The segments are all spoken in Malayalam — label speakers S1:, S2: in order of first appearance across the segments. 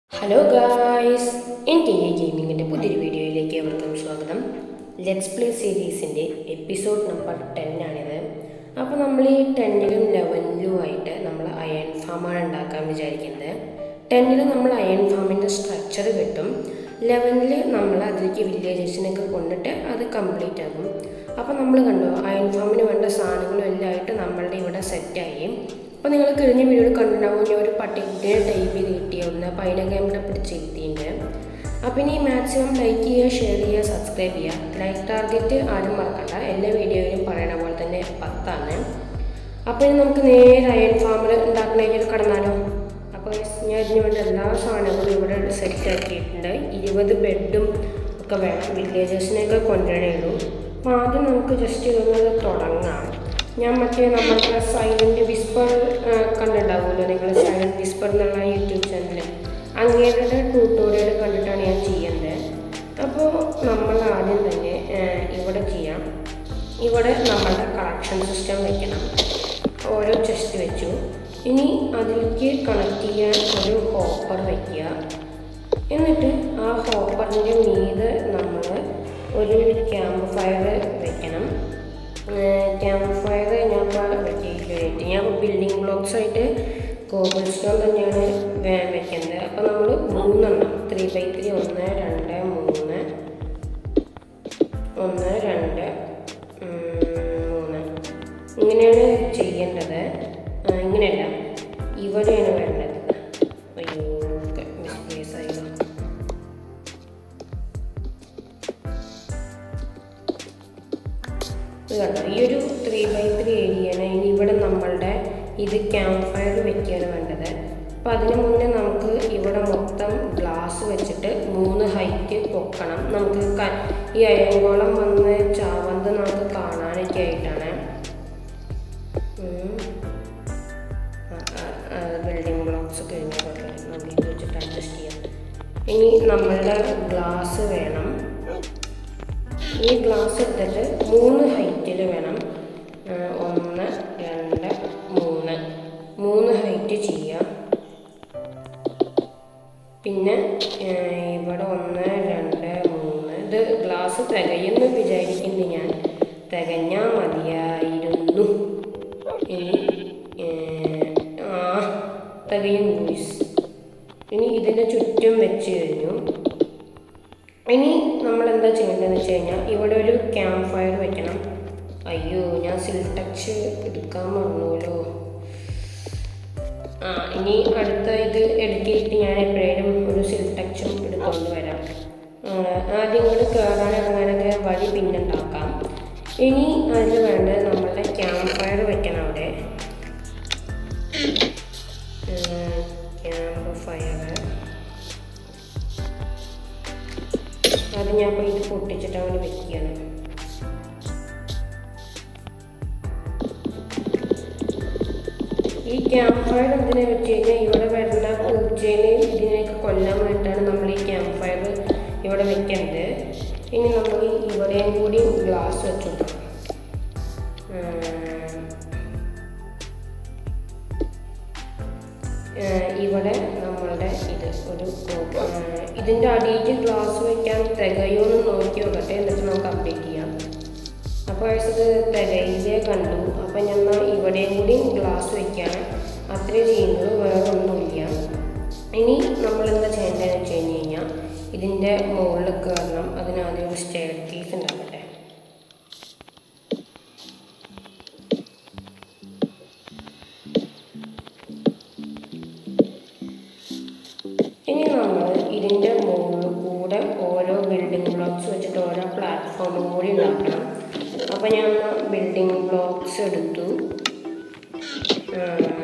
S1: ഹലോ ഗായ്സ് എൻ്റെ ഈ ഗെയിമിങ്ങിൻ്റെ പുതിയൊരു വീഡിയോയിലേക്ക് ഏവർക്കും സ്വാഗതം ലെറ്റ്സ് പ്ലേ സീരീസിൻ്റെ എപ്പിസോഡ് നമ്പർ ടെൻ ആണിത് അപ്പോൾ നമ്മൾ ഈ ടെന്നിലും ലെവനിലുമായിട്ട് നമ്മൾ അയൺ ഫാമാണ് ഉണ്ടാക്കാൻ വിചാരിക്കുന്നത് ടെന്നിൽ നമ്മൾ അയൺ ഫാമിൻ്റെ സ്ട്രക്ചർ കിട്ടും ലെവനിൽ നമ്മൾ അതിലേക്ക് വില്ലേജസിനൊക്കെ കൊണ്ടിട്ട് അത് കംപ്ലീറ്റ് ആകും അപ്പോൾ നമ്മൾ കണ്ടോ അയൺ ഫാമിന് വേണ്ട സാധനങ്ങളും എല്ലാം ആയിട്ട് നമ്മളുടെ ഇവിടെ സെറ്റായി അപ്പോൾ നിങ്ങൾ കഴിഞ്ഞ വീഡിയോയിൽ കണ്ടിട്ടുണ്ടാവും ഞാൻ ഒരു പട്ടിക്കുട്ടിയെ ടൈപ്പ് ചെയ്ത് കിട്ടിയായിരുന്നു അപ്പോൾ അതിനൊക്കെ ഇവിടെ പിടിച്ചിരുത്തിയിട്ടുണ്ട് അപ്പോൾ ഇനി മാക്സിമം ലൈക്ക് ചെയ്യുക ഷെയർ ചെയ്യുക സബ്സ്ക്രൈബ് ചെയ്യുക ലൈക്ക് ടാർഗറ്റ് ആരും മറക്കണ്ട എല്ലാ വീഡിയോയിലും പറയണ പോലെ തന്നെ പത്താണ് അപ്പോൾ ഇനി നമുക്ക് നേരെ അയൺ ഫാമിൽ ഉണ്ടാക്കണമെങ്കിൽ കടന്നാലോ അപ്പോൾ ഞാൻ ഇതിന് വേണ്ട എല്ലാ സാധനങ്ങളും ഇവിടെ സെറ്റ് ആക്കിയിട്ടുണ്ട് ഇരുപത് ബെഡും ഒക്കെ വേണം വില്ലേജസിനെയൊക്കെ കൊണ്ടുവരണേ ഉള്ളൂ അപ്പോൾ ആദ്യം നമുക്ക് ജസ്റ്റ് ഇതൊന്നത് തുടങ്ങാം ഞാൻ മറ്റേ നമ്മുടെ സൈലൻറ്റ് വിസ്പർ കണ്ടിട്ടുണ്ടാവുമല്ലോ നിങ്ങൾ സൈലൻറ്റ് വിസ്പർ എന്നുള്ള യൂട്യൂബ് ചാനൽ അങ്ങേരുടെ ട്യൂട്ടോറിയൽ കണ്ടിട്ടാണ് ഞാൻ ചെയ്യുന്നത് അപ്പോൾ നമ്മൾ ആദ്യം തന്നെ ആ, ഇവിടെ ചെയ്യാം ഇവിടെ നമ്മളുടെ കളക്ഷൻ സിസ്റ്റം വെക്കണം ഓരോ ചെസ്റ്റ് വെച്ചു ഇനി അതിലേക്ക് കണക്ട് ചെയ്യാൻ ഒരു ഹോപ്പർ വയ്ക്കുക എന്നിട്ട് ആ ഹോപ്പറിൻ്റെ മീത് നമ്മൾ ഒരു ക്യാമ്പ് ഫയർ വെക്കണം ക്യാമ്പ് ഫയർ ഞാൻ ഇപ്പോൾ വെച്ചിട്ട് ഞാൻ ബിൽഡിംഗ് ബ്ലോക്സ് ആയിട്ട് കോബിൾ സ്റ്റോൺ തന്നെയാണ് വേ- വെക്കുന്നത് അപ്പോൾ നമ്മൾ മൂന്നെണ്ണം ത്രീ ബൈ ത്രീ ഒന്ന് രണ്ട് മൂന്ന് ഒന്ന് രണ്ട് ഉം, മൂന്ന് ഇങ്ങനെയാണ് ചെയ്യേണ്ടത് ആ, ഇങ്ങനെയല്ല ഇവിടെയാണ് വേണ്ടത് അയ്യോ മിസ്പ്ലേസ് ആയതോ ഇത് കണ്ടോ ഈ ഒരു ത്രീ ബൈ ത്രീ ഏരിയയാണ് ഇനി ഇവിടെ നമ്മളുടെ ഇത് ക്യാമ്പ് ഫയർ വെക്കുകയാണ് വേണ്ടത് അപ്പോൾ അതിന് മുന്നേ നമുക്ക് ഇവിടെ മൊത്തം ഗ്ലാസ് വെച്ചിട്ട് മൂന്ന് ഹൈറ്റ് പൊക്കണം നമുക്ക് ക- ഈ അയങ്കോളം വന്ന് ചാവന്ത് നമുക്ക് കാണാനൊക്കെ ആയിട്ടാണ് ബിൽഡിംഗ് ബ്ലോക്സ് കഴിഞ്ഞാൽ കുഴപ്പമില്ല നമുക്ക് ഇത് വെച്ചിട്ട് അഡ്ജസ്റ്റ് ചെയ്യാം ഇനി നമ്മളുടെ ഗ്ലാസ് വേണം ഈ ഗ്ലാസ് എടുത്തിട്ട് മൂന്ന് ഹൈറ്റിൽ വേണം ആ, ഒന്ന് രണ്ട് മൂന്ന് മൂന്ന് ഹൈറ്റ് ചെയ്യുക പിന്നെ ആ, ഇവിടെ ഒന്ന് രണ്ട് മൂന്ന് ഇത് ഗ്ലാസ് തികയെന്ന് വിചാരിക്കുന്നു ഞാൻ തികഞ്ഞാൽ മതിയായിരുന്നു ഇനി ഏ, ആ തികയും ഗൂസ് ഇനി ഇതിൻ്റെ ചുറ്റും വെച്ച് കഴിഞ്ഞു ഇനി നമ്മൾ എന്താ ചെയ്യേണ്ടതെന്ന് വെച്ച് കഴിഞ്ഞാൽ ഇവിടെ ഒരു ക്യാമ്പ് ഫയർ വെക്കണം അയ്യോ ഞാൻ സിൽടച്ച് എടുക്കാൻ മറന്നുല്ലോ ആ ഇനി അടുത്ത ഇത് എഡിറ്റ് ചെയ്തിട്ട് ഞാൻ എപ്പോഴേലും ഒരു സിൽടച്ചും എടുത്തുകൊണ്ട് വരാം ആ, ആദ്യം ഇങ്ങോട്ട് കയറാൻ ഇറങ്ങാനൊക്കെ വഴി പിന്നുണ്ടാക്കാം ഇനി അതിന് വേണ്ടത് നമ്മളുടെ ക്യാമ്പ് ഫയർ വെക്കണം അവിടെ ക്യാമ്പ് ഫയർ അത് ഞാൻ ഇപ്പോൾ ഇത് പൊട്ടിച്ചിട്ട് അങ്ങനെ വെക്കുകയാണ് ഈ ക്യാമ്പ് ഫയർ എന്തിനാ വെച്ച് കഴിഞ്ഞാൽ ഇവിടെ വരുന്ന പൂച്ചേനെ ഇതിനെയൊക്കെ കൊല്ലാൻ വേണ്ടിയിട്ടാണ് നമ്മൾ ഈ ക്യാമ്പ് ഫയർ ഇവിടെ വെക്കുന്നത് ഇനി നമ്മൾ ഈ ഇവിടെയും കൂടി ഗ്ലാസ് വെച്ചു കൊടുക്കാം ഉം. ഏഹ് ഇവിടെ നമ്മളുടെ ഇത് ഒരു ഏഹ് ഇതിൻ്റെ അടിയിൽ ഗ്ലാസ് വയ്ക്കാൻ തികയോന്ന് നോക്കി നോക്കട്ടെ എന്നിട്ട് നമുക്ക് അപ്ഡേറ്റ് ചെയ്യാം അപ്പോൾ ഇത് തികയിലേ കണ്ടു അപ്പം ഞാൻ എന്നാ ഇവിടെയും കൂടി ഗ്ലാസ് വയ്ക്കുകയാണ് അത്രേ ചെയ്യുന്നത് വേറെ ഒന്നുമില്ല ഇനി നമ്മൾ എന്താ ചെയ്യേണ്ടതെന്ന് വെച്ച് കഴിഞ്ഞ് കഴിഞ്ഞാൽ ഇതിൻ്റെ മുകളിൽ കയറണം അതിനാദ്യം ഒരു സ്റ്റെയർ കേസ് ഉണ്ടാക്കട്ടെ ഇനി നമ്മൾ ഇതിൻ്റെ മുകളിൽ കൂടെ ഓരോ ബിൽഡിംഗ് ബ്ലോക്സ് വെച്ചിട്ട് ഓരോ പ്ലാറ്റ്ഫോമും കൂടി ഉണ്ടാക്കണം അപ്പോൾ ഞാൻ ബിൽഡിംഗ് ബ്ലോക്സ് എടുത്തു ഉം.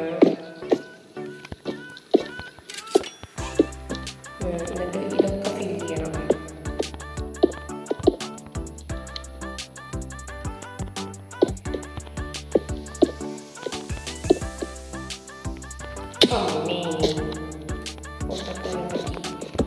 S1: ഉം, എന്നിട്ട് ഇതൊക്കെ ഫിൽ ചെയ്യണം അമ്മേ പൊട്ടത്തരം പറ്റി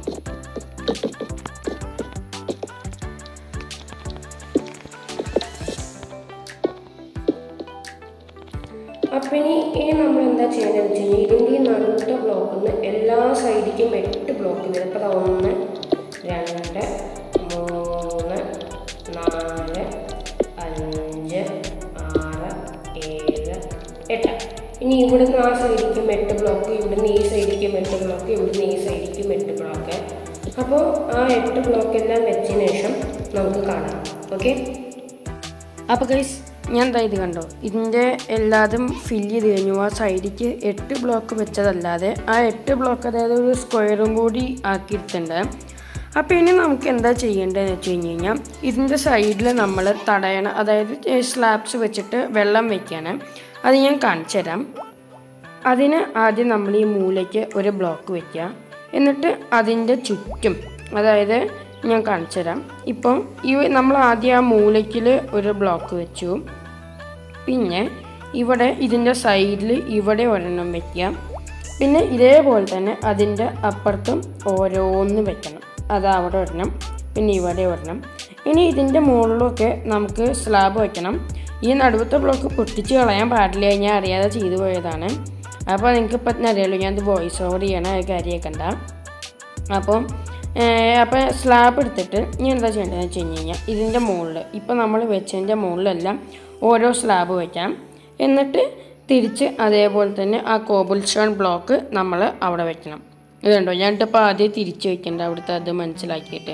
S1: അപ്പം ഇനി ഇനി നമ്മൾ എന്താ ചെയ്യേണ്ടതെന്ന് വെച്ച് കഴിഞ്ഞാൽ ഇതിൻ്റെ ഈ നടുത്ത ബ്ലോക്കിൽ നിന്ന് എല്ലാ സൈഡിലേക്കും എട്ട് ബ്ലോക്ക് ബ്ലോക്ക് വീതം ഇപ്പോൾ ഒന്ന് രണ്ട് മൂന്ന് നാല് അഞ്ച് ആറ് ഏഴ് എട്ട് ഇനി ഇവിടുന്ന് ആ സൈഡിലേക്കും എട്ട് ബ്ലോക്ക് ഇവിടുന്ന് ഈ സൈഡിലേക്കും എട്ട് ബ്ലോക്ക് ഇവിടുന്ന് ഈ സൈഡിലേക്കും എട്ട് ബ്ലോക്ക് അപ്പോൾ ആ എട്ട് ബ്ലോക്ക് എല്ലാം വെച്ചതിന് ശേഷം നമുക്ക് കാണാം ഓക്കെ അപ്പോൾ ഗൈസ് ഞാൻ എന്താ ഇത് കണ്ടോ ഇതിൻ്റെ എല്ലാതും ഫില്ല് ചെയ്ത് കഴിഞ്ഞു ആ സൈഡിലേക്ക് എട്ട് ബ്ലോക്ക് വെച്ചതല്ലാതെ ആ എട്ട് ബ്ലോക്ക് അതായത് ഒരു സ്ക്വയറും കൂടി ആക്കിയിട്ടുണ്ട് അപ്പോൾ ഇനി നമുക്ക് എന്താ ചെയ്യേണ്ടതെന്ന് വെച്ച് കഴിഞ്ഞ് കഴിഞ്ഞാൽ ഇതിൻ്റെ സൈഡിൽ നമ്മൾ തടയണം അതായത് സ്ലാബ്സ് വെച്ചിട്ട് വെള്ളം വെക്കുകയാണ് അത് ഞാൻ കാണിച്ചു തരാം അതിന് ആദ്യം നമ്മൾ ഈ മൂലയ്ക്ക് ഒരു ബ്ലോക്ക് വെക്കുക എന്നിട്ട് അതിൻ്റെ ചുറ്റും അതായത് ഞാൻ കാണിച്ചു തരാം ഇപ്പം ഈ നമ്മൾ ആദ്യം ആ മൂലയ്ക്കിൽ ഒരു ബ്ലോക്ക് വെച്ചു പിന്നെ ഇവിടെ ഇതിൻ്റെ സൈഡിൽ ഇവിടെ ഒരെണ്ണം വെക്കുക പിന്നെ ഇതേപോലെ തന്നെ അതിൻ്റെ അപ്പുറത്തും ഓരോന്ന് വെക്കണം അത് അവിടെ ഒരെണ്ണം പിന്നെ ഇവിടെ ഒരെണ്ണം ഇനി ഇതിൻ്റെ മുകളിലൊക്കെ നമുക്ക് സ്ലാബ് വെക്കണം ഈ നടുവത്തെ ബ്ലോക്ക് പൊട്ടിച്ച് കളയാൻ പാടില്ല ഞാൻ അറിയാതെ ചെയ്തു പോയതാണ് അപ്പോൾ നിങ്ങൾക്ക് ഇപ്പം അറിയാലോ ഞാനത് വോയിസ് ഓവർ ചെയ്യണ ആ കാര്യമൊക്കെ ഉണ്ടാ അപ്പം അപ്പോൾ സ്ലാബ് എടുത്തിട്ട് ഞാൻ എന്താ ചെയ്യേണ്ടതെന്ന് വെച്ച് കഴിഞ്ഞ് കഴിഞ്ഞാൽ ഇതിൻ്റെ മുകളിൽ ഇപ്പോൾ നമ്മൾ വെച്ചതിൻ്റെ മുകളിലെല്ലാം ഓരോ സ്ലാബ് വയ്ക്കാം എന്നിട്ട് തിരിച്ച് അതേപോലെ തന്നെ ആ കോബിൾ സ്റ്റോൺ ബ്ലോക്ക് നമ്മൾ അവിടെ വെക്കണം ഇതുണ്ടോ ഞാനിപ്പോൾ ആദ്യം തിരിച്ച് വെക്കേണ്ട അവിടുത്തെ അത് മനസ്സിലാക്കിയിട്ട്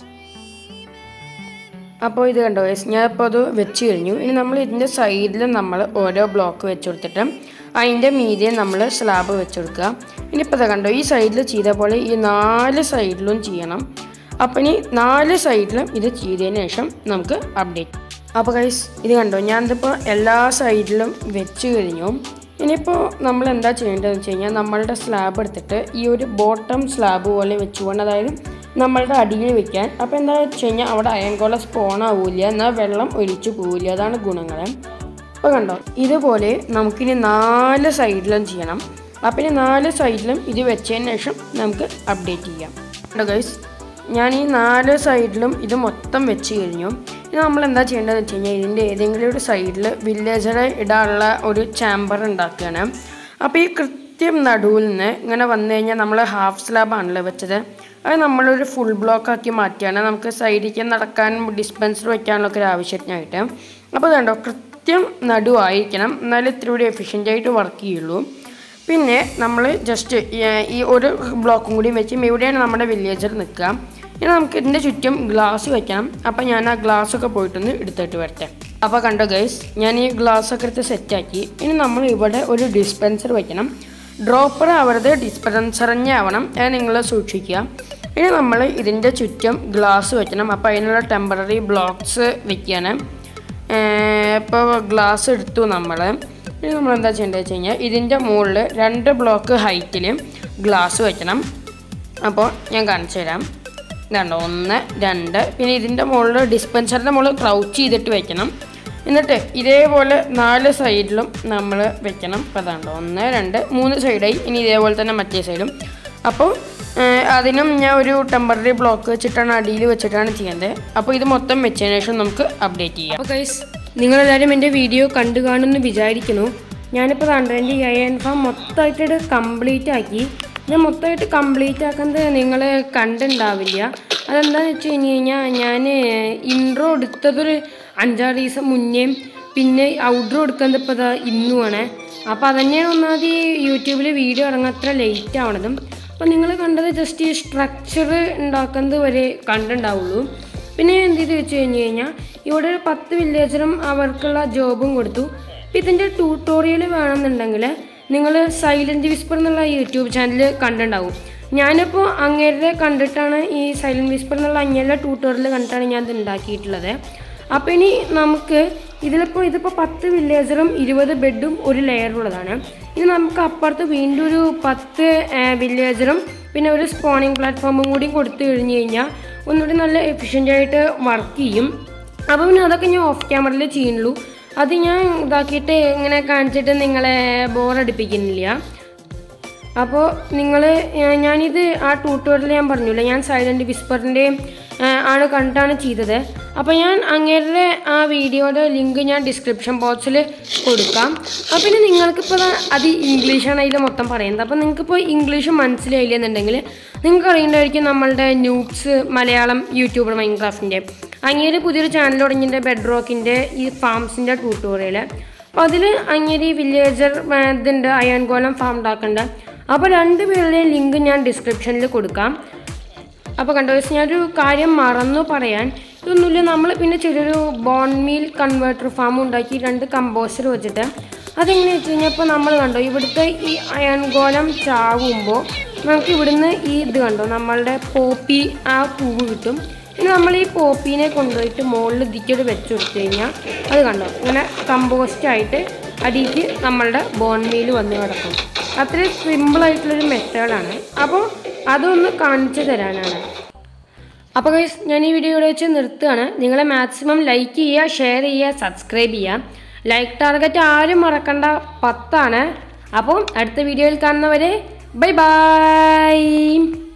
S1: അപ്പോൾ ഇത് കണ്ടോ guys, ഞാൻ ഇപ്പോൾ അത് വെച്ച് കഴിഞ്ഞു ഇനി നമ്മൾ ഇതിൻ്റെ സൈഡിൽ നമ്മൾ ഓരോ ബ്ലോക്ക് വെച്ച് കൊടുത്തിട്ട് അതിൻ്റെ മീതെ നമ്മൾ സ്ലാബ് വെച്ച് കൊടുക്കുക ഇനിയിപ്പോൾ ഇത് കണ്ടോ ഈ സൈഡിൽ ചെയ്ത പോലെ ഈ നാല് സൈഡിലും ചെയ്യണം അപ്പം ഇനി നാല് സൈഡിലും ഇത് ചെയ്തതിന് ശേഷം നമുക്ക് അപ്ഡേറ്റ് അപ്പോൾ ഗൈസ് ഇത് കണ്ടോ ഞാനിതിപ്പോൾ എല്ലാ സൈഡിലും വെച്ച് കഴിഞ്ഞു ഇനിയിപ്പോൾ നമ്മൾ എന്താ ചെയ്യേണ്ടതെന്ന് വെച്ച് കഴിഞ്ഞാൽ നമ്മളുടെ സ്ലാബ് എടുത്തിട്ട് ഈ ഒരു ബോട്ടം സ്ലാബ് പോലെ വെച്ചുകൊണ്ട് അതായത് നമ്മളുടെ അടിയിൽ വെക്കാൻ അപ്പോൾ എന്താ വെച്ച് കഴിഞ്ഞാൽ അവിടെ അയങ്കോല സ്പോൺ ആവില്ല എന്നാൽ വെള്ളം ഒലിച്ചു പോവില്ല അതാണ് ഗുണങ്ങൾ അപ്പോൾ കണ്ടോ ഇതുപോലെ നമുക്കിനി നാല് സൈഡിലും ചെയ്യണം അപ്പോൾ ഇനി നാല് സൈഡിലും ഇത് വെച്ചതിന് ശേഷം നമുക്ക് അപ്ഡേറ്റ് ചെയ്യാം കേട്ടോ ഗൈസ് ഞാൻ ഈ നാല് സൈഡിലും ഇത് മൊത്തം വെച്ച് കഴിഞ്ഞു ഇനി നമ്മൾ എന്താ ചെയ്യേണ്ടതെന്ന് വെച്ച് കഴിഞ്ഞാൽ ഇതിൻ്റെ ഏതെങ്കിലും ഒരു സൈഡിൽ വില്ലേജറെ ഇടാനുള്ള ഒരു ചാമ്പർ ഉണ്ടാക്കുകയാണ് അപ്പോൾ ഈ കൃത്യം നടുവിൽ നിന്ന് ഇങ്ങനെ വന്നു കഴിഞ്ഞാൽ നമ്മൾ ഹാഫ് സ്ലാബാണല്ലോ വെച്ചത് അത് നമ്മളൊരു ഫുൾ ബ്ലോക്ക് ആക്കി മാറ്റിയാണ് നമുക്ക് സൈഡിലേക്ക് നടക്കാനും ഡിസ്പെൻസർ വയ്ക്കാനുള്ള ഒക്കെ ഒരു ആവശ്യത്തിനായിട്ട് അപ്പോൾ കണ്ടോ കൃത്യം നടുവായിരിക്കണം എന്നാലും ഇത്തിരി കൂടി എഫിഷ്യൻ്റ് ആയിട്ട് വർക്ക് ചെയ്യുള്ളൂ പിന്നെ നമ്മൾ ജസ്റ്റ് ഈ ഒരു ബ്ലോക്കും കൂടി വെച്ച് ഇവിടെയാണ് നമ്മുടെ വില്ലേജർ നിൽക്കുക ഇനി നമുക്ക് ഇതിൻ്റെ ചുറ്റും ഗ്ലാസ് വെക്കണം അപ്പം ഞാൻ ആ ഗ്ലാസ് ഒക്കെ പോയിട്ടൊന്ന് എടുത്തിട്ട് വരട്ടെ അപ്പോൾ കണ്ടോ ഗൈസ് ഞാൻ ഈ ഗ്ലാസ് ഒക്കെ എടുത്ത് സെറ്റാക്കി ഇനി നമ്മൾ ഇവിടെ ഒരു ഡിസ്പെൻസർ വെക്കണം ഡ്രോപ്പർ ആവരുത് ഡിസ്പെൻസർ തന്നെ ആവണം അത് നിങ്ങൾ സൂക്ഷിക്കുക ഇനി നമ്മൾ ഇതിൻ്റെ ചുറ്റും ഗ്ലാസ് വെക്കണം അപ്പോൾ അതിനുള്ള ടെമ്പററി ബ്ലോക്സ് വെക്കുകയാണ് ഇപ്പോൾ ഗ്ലാസ് എടുത്തു നമ്മൾ ഇനി നമ്മൾ എന്താ ചെയ്യേണ്ടത് വെച്ച് കഴിഞ്ഞാൽ ഇതിൻ്റെ മുകളിൽ രണ്ട് ബ്ലോക്ക് ഹൈറ്റിൽ ഗ്ലാസ് വെക്കണം അപ്പോൾ ഞാൻ കാണിച്ചു തരാം ഇതാണ്ടോ ഒന്ന് രണ്ട് പിന്നെ ഇതിൻ്റെ മുകളിൽ ഡിസ്പെൻസറിൻ്റെ മുകളിൽ ക്രൗച്ച് ചെയ്തിട്ട് വെക്കണം എന്നിട്ട് ഇതേപോലെ നാല് സൈഡിലും നമ്മൾ വെക്കണം അപ്പോൾ അതാണ്ടോ ഒന്ന് രണ്ട് മൂന്ന് സൈഡായി ഇനി ഇതേപോലെ തന്നെ മറ്റേ സൈഡും അപ്പോൾ ഏഹ്, അതിനും ഞാൻ ഒരു ടെമ്പററി ബ്ലോക്ക് വെച്ചിട്ടാണ് അടിയിൽ വെച്ചിട്ടാണ് ചെയ്യുന്നത് അപ്പോൾ ഇത് മൊത്തം വെച്ചതിന് ശേഷം നമുക്ക് അപ്ഡേറ്റ് ചെയ്യാം അപ്പോൾ ഗൈസ് നിങ്ങളെല്ലാവരും എൻ്റെ വീഡിയോ കണ്ടു കാണുമെന്ന് വിചാരിക്കുന്നു ഞാനിപ്പോൾ കണ്ട എൻ്റെ ഈ അയൺ ഫാം മൊത്തമായിട്ട് കംപ്ലീറ്റ് ആക്കി ഞാൻ മൊത്തമായിട്ട് കംപ്ലീറ്റ് ആക്കുന്നത് നിങ്ങൾ കണ്ടിട്ടുണ്ടാവില്ല അതെന്താണെന്ന് വെച്ച് കഴിഞ്ഞ് കഴിഞ്ഞാൽ ഞാൻ ഇൻട്രോ എടുത്തതൊരു അഞ്ചാറ് ദിവസം മുന്നേയും പിന്നെ ഔട്ട്ഡോർ എടുക്കുന്നത് ഇപ്പോൾ ഇതാ ഇന്നുമാണ് അപ്പോൾ അതന്നെയാണ് ഒന്നാമത് ഈ യൂട്യൂബിൽ വീഡിയോ ഇറങ്ങാൻ അത്ര ലേറ്റ് ആവണതും അപ്പോൾ നിങ്ങൾ കണ്ടത് ജസ്റ്റ് ഈ സ്ട്രക്ചർ ഉണ്ടാക്കുന്നത് വരെ കണ്ടിട്ടുണ്ടാവുള്ളൂ പിന്നെ എന്ത് ചെയ്ത് വെച്ച് കഴിഞ്ഞ് കഴിഞ്ഞാൽ ഇവിടെ ഒരു പത്ത് വില്ലേജറും അവർക്കുള്ള ജോബും കൊടുത്തു അപ്പം ഇതിൻ്റെ ട്യൂട്ടോറിയൽ വേണമെന്നുണ്ടെങ്കിൽ നിങ്ങൾ സൈലൻറ്റ് വിസ്പർ എന്നുള്ള യൂട്യൂബ് ചാനൽ കണ്ടിട്ടുണ്ടാവും ഞാനിപ്പോൾ അങ്ങേരുടെ കണ്ടിട്ടാണ് ഈ സൈലൻറ്റ് വിസ്പർ എന്നുള്ള അങ്ങേരുടെ ട്യൂട്ടോറിയൽ കണ്ടിട്ടാണ് ഞാൻ ഇത് ഉണ്ടാക്കിയിട്ടുള്ളത് അപ്പോൾ ഇനി നമുക്ക് ഇതിലിപ്പോൾ ഇതിപ്പോൾ പത്ത് വില്ലേജറും ഇരുപത് ബെഡും ഒരു ലെയറുള്ളതാണ് ഇനി നമുക്ക് അപ്പുറത്ത് വീണ്ടും ഒരു പത്ത് വില്ലേജറും പിന്നെ ഒരു സ്പോണിങ് പ്ലാറ്റ്ഫോമും കൂടി കൊടുത്തു കഴിഞ്ഞ് കഴിഞ്ഞാൽ ഒന്നുകൂടി നല്ല എഫിഷ്യൻ്റ് ആയിട്ട് വർക്ക് ചെയ്യും അപ്പോൾ പിന്നെ അതൊക്കെ ഞാൻ ഓഫ് ക്യാമറയിൽ ചെയ്യുന്നുള്ളൂ അത് ഞാൻ ഇതാക്കിയിട്ട് ഇങ്ങനെ കാണിച്ചിട്ട് നിങ്ങളെ ബോറടിപ്പിക്കുന്നില്ല അപ്പോൾ നിങ്ങൾ ഞാനിത് ആ ട്യൂട്ടോറിയൽ ഞാൻ പറഞ്ഞില്ല ഞാൻ സൈലൻറ്റ് വിസ്പറിൻ്റെ ആണ് കണ്ടാണ് ചെയ്തത് അപ്പോൾ ഞാൻ അങ്ങേരുടെ ആ വീഡിയോയുടെ ലിങ്ക് ഞാൻ ഡിസ്ക്രിപ്ഷൻ ബോക്സിൽ കൊടുക്കാം അപ്പോൾ പിന്നെ നിങ്ങൾക്കിപ്പോൾ അത് ഇംഗ്ലീഷാണ് അതിൽ മൊത്തം പറയുന്നത് അപ്പോൾ നിങ്ങൾക്കിപ്പോൾ ഇംഗ്ലീഷ് മനസ്സിലായില്ല എന്നുണ്ടെങ്കിൽ നിങ്ങൾക്ക് അറിയേണ്ടതായിരിക്കും നമ്മളുടെ ന്യൂസ് മലയാളം യൂട്യൂബർ മൈൻക്രാഫ്റ്റിൻ്റെ അങ്ങേര് പുതിയൊരു ചാനൽ തുടങ്ങിയിട്ട് ബെഡ് റോക്കിൻ്റെ ഈ ഫാംസിൻ്റെ ട്യൂട്ടോറിയൽ അപ്പോൾ അതിൽ അങ്ങേര് വില്ലേജർ ഇതുണ്ട് അയൺകോലം ഫാം ഉണ്ടാക്കുന്നുണ്ട് അപ്പോൾ രണ്ട് പേരുടെയും ലിങ്ക് ഞാൻ ഡിസ്ക്രിപ്ഷനിൽ കൊടുക്കാം അപ്പോൾ കണ്ടോ guys, ഞാനൊരു കാര്യം മറന്നു പറയാൻ ഇതൊന്നുമില്ല നമ്മൾ പിന്നെ ചെറിയൊരു ബോൺ മീൽ കൺവേർട്ടർ ഫാം ഉണ്ടാക്കി രണ്ട് കമ്പോസ്റ്റർ വെച്ചിട്ട് അതെങ്ങനെ വെച്ച് കഴിഞ്ഞാൽ ഇപ്പോൾ നമ്മൾ കണ്ടോ ഇവിടുത്തെ ഈ അയൺ ഗോലം ചാവുമ്പോൾ നമുക്ക് ഇവിടുന്ന് ഈ ഇത് കണ്ടോ നമ്മളുടെ പോപ്പി ആ പൂവ് കിട്ടും പിന്നെ നമ്മൾ ഈ പോപ്പീനെ കൊണ്ടുപോയിട്ട് മുകളിൽ ഇതിക്കോട് വെച്ച് കൊടുത്തു കഴിഞ്ഞാൽ അത് കണ്ടോ ഇങ്ങനെ കമ്പോസ്റ്റായിട്ട് അടിക്ക് നമ്മളുടെ ബോൺ മീൽ വന്ന് കിടക്കും അത്രയും സിമ്പിളായിട്ടുള്ളൊരു മെത്തേഡാണ് അപ്പോൾ അതൊന്ന് കാണിച്ചു തരാനാണ് അപ്പോൾ ഗൈസ് ഞാൻ ഈ വീഡിയോ ഇവിടെ വെച്ച് നിർത്തുകയാണ് നിങ്ങളെ മാക്സിമം ലൈക്ക് ചെയ്യുക ഷെയർ ചെയ്യുക സബ്സ്ക്രൈബ് ചെയ്യുക ലൈക്ക് ടാർഗറ്റ് ആരും മറക്കണ്ട പത്താണ് അപ്പോൾ അടുത്ത വീഡിയോയിൽ കാണുന്നവരെ ബൈ ബൈ